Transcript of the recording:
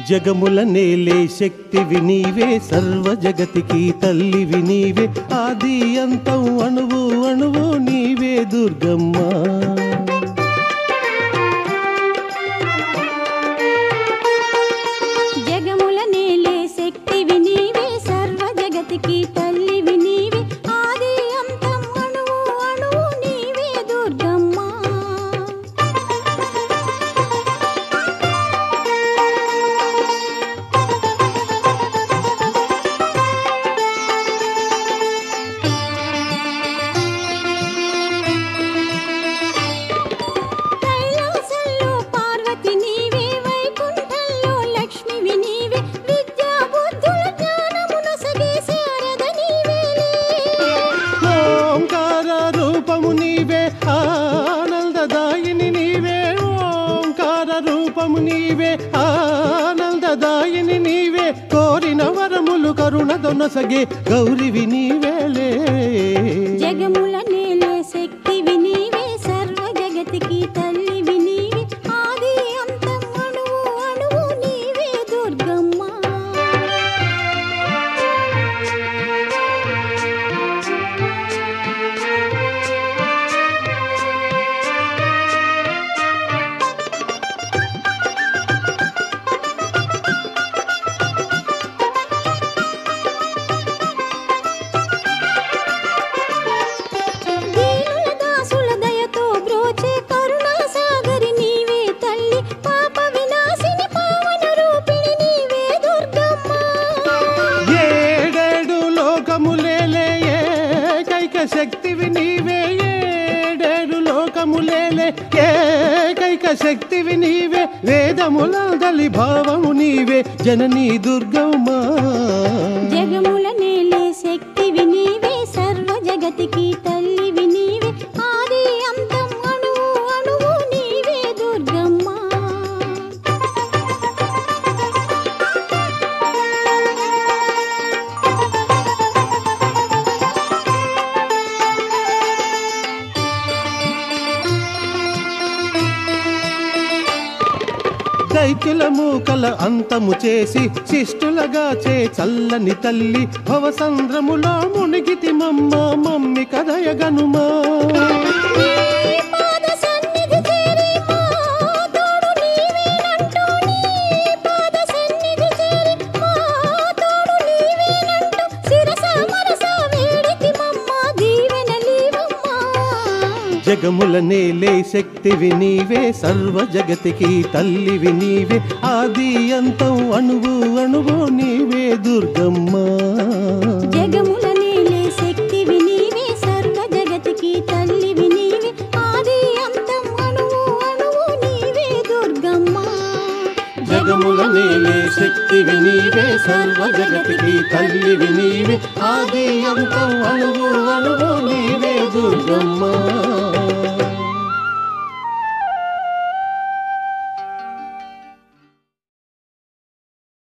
జగముల నేలే శక్తివి నీవే సర్వ జగతికి తల్లివి నీవే ఆది అంతం అణువు అణువు నీవే దుర్గమ్మ జగముల నేలే శక్తివి నీవే సర్వ జగతికి తల్లివి నీవే ఆది అంతం అణువు అణువు నీవే దుర్గమ్మ కైలాసంలో పార్వతి నీవే వైకుంఠంలో లక్ష్మివి నీవే విద్యా బుద్ధుల జ్ఞానమునొసగే శారద నీవేలే ఓంకార రూపము నీవే ఆనందదాయిని నీవే ఓంకార రూపము నీవే ఆనందదాయిని నీవే కోరిన వరములు కరుణదొనసగే గౌరివి నీవేలే జగముల నేలే శక్తివి నీవే సర్వ జగతికి తల్లివి నీవే ఆది అంతం అణువు అణువు నీవే దుర్గమ్మ దీనుల దాసుల దయతో బ్రోచే కరుణా సాగరి నీవే తల్లి పాప వినాశిని పావన రూపిణి నీవే దుర్గమ్మ ఏడేడు లోకములేలే ఏకైక శక్తివి నీవే ఏడేడు లోకములేలే ఏకైక శక్తివి నీవే వేదములందలి భావము నీవే జననీ దుర్గమ్మ జగముల నేలే శక్తివి నీవే సర్వ జగతికి తల్లివి నీవే ఆది అంతం అణువు అణువు నీవే దుర్గమ్మ దైత్యుల మూకల అంతము చేసి శిష్టులగా చే చల్లని తల్లి భవసంద్రములో మునిగితి మమ్మ మమ్మి కదయగనుమా నీ పాద సన్నిధి చేరి మా తోడు నీవేనంటూ నీ పాద సన్నిధి చేరి మా తోడు నీవేనంటూ శిరస మనస వేడితి మమ్మ దీవెనలీవమ్మ జగముల నేలే శక్తివి నీవే సర్వ జగతికి తల్లివి నీవే ఆది అంతం అణువు అణువు నీవే దుర్గమ్మ జగముల నేలే శక్తివి నీవే సర్వ జగతికి తల్లివి నీవే ఆది అంతం అణువు అణువు నీవే దుర్గమ్మ జగముల నేలే శక్తివి నీవే సర్వ జగతికి తల్లివి నీవే ఆది అంతం అణువు అణువు నీవే దుర్గమ్మ